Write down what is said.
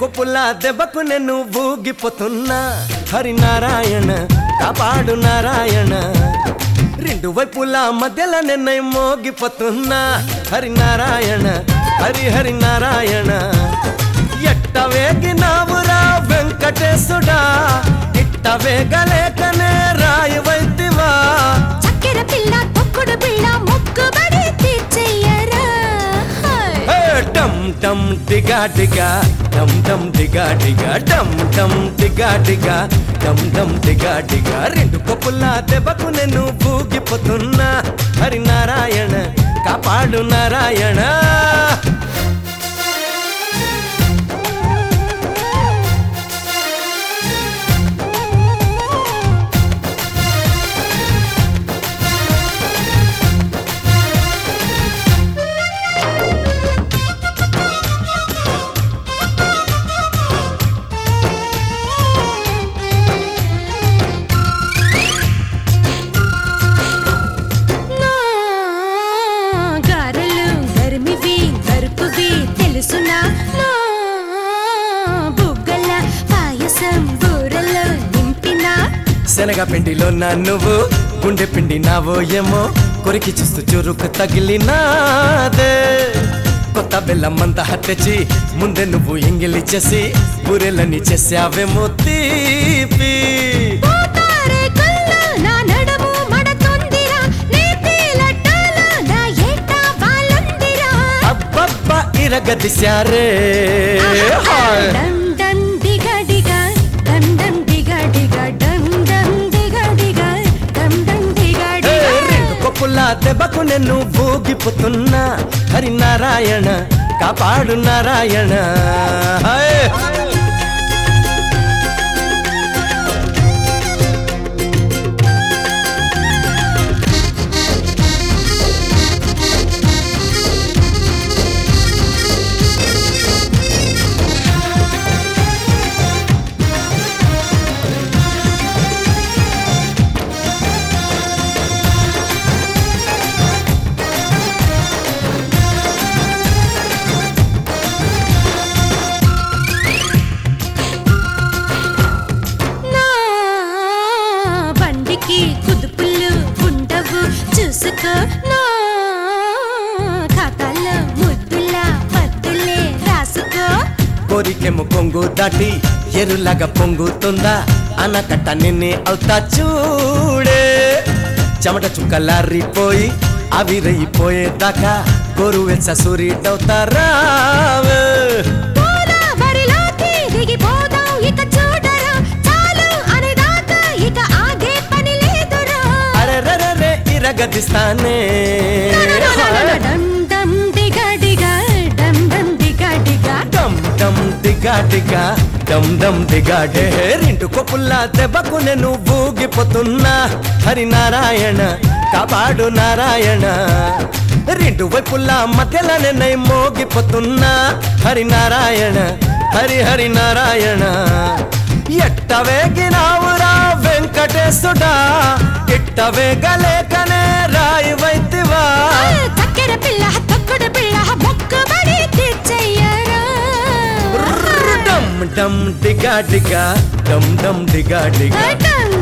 కొప్పుల దెబ్బకు నేను ఊగిపోతున్నా హరినారాయణ కాపాడు నారాయణ రెండు వైపుల మధ్యలో నిన్న మోగిపోతున్నా హరినారాయణ హరి హరి నారాయణ ఎట్ట వేగినావురా వెంకటేశుడా ఇట్ట వేగలేకనే రాయి వైతివా చక్కెర పిల్ల తొక్కుడు పిల్ల ముక్కుబడి తీర్చెయ్యరా హే, డమ్ డమ్ డిగా డిగా డమ్ డమ్ డిగా డిగా డమ్ డమ్ డిగా డిగా డమ్ డమ్ డిగా డిగా రెండు కొప్పుల దెబ్బకు నేను ఊగిపోతున్నా హరి నారాయణ కాపాడు నారాయణ నా గారెలు గరిమివి గరుపువి తెలుసునా నా బుగ్గల పాయసం బూరలు నింపినా శనగ పిండిలో నా నువ్వు గుండె పిండి నావో ఏమో కొరికి చూస్తూ చురుకు తగిలినాదే కొత్త బెల్లం అంతా తెచ్చి ముందే నువ్వు ఎంగిలిచ్చేసి బూరెలని చేసావేమో తీపి పోతారే కళ్ళు నా నడుము మడతొందిరా నేతి లడ్డాల నా ఏట వాలుందిరా అబ్బబ్బా ఇరగదిశారే డం డం డిగా డిగా డం డం డిగా డిగా డం డం డిగా డిగా డం డం డిగా ఏ, డిగా రెండు కొప్పుల దెబ్బకు నేను ఊగిపోతున్నా హరి నారాయణ కాపాడు నారాయణ హాయ్. నా బండికి కుదుపులు ఉండవు చూసుకో నా ఖాతాలో ముద్దుల పద్దులే రాసుకో కోరికెము కొంగు దాటి ఎరులాగా పొంగుతుందా అనకట్ట నిన్నే అవుతా చూడే చెమట చుక్కలారిపోయి ఆవిరైపోయేదాకా గోరు వెచ్చ సూర్యుడవుతారా గోదావరిలోకి దిగిపోదాం ఇక చూడరా చాలు అనేదాకా ఇక ఆగే పని లేదురా అరెరెరెరె ఇరగదిస్తానే డం డం డిగా డిగా డం డం డిగా డిగా డమ్ డమ్ దిగా దిగా డమ్ డమ్ దిగా డే రెండు కొప్పుల దెబ్బకు నేను ఊగిపోతున్నా హరి నారాయణ కాపాడు నారాయణ రెండు వైపుల మధ్యలో నేను మోగిపోతున్నా హరి నారాయణ హరి హరి నారాయణ ఎట్ట వేగినావురా వెంకటేశుడా ఇట్ట వేగలేకనే రాయి వైతివా చక్కెర పిల్ల తొక్కుడు పిల్ల మొక్కుబడి తీర్చెయ్యరా డమ్ డమ్ డిగా డిగా డమ్ డమ్ డిగా డిగా డం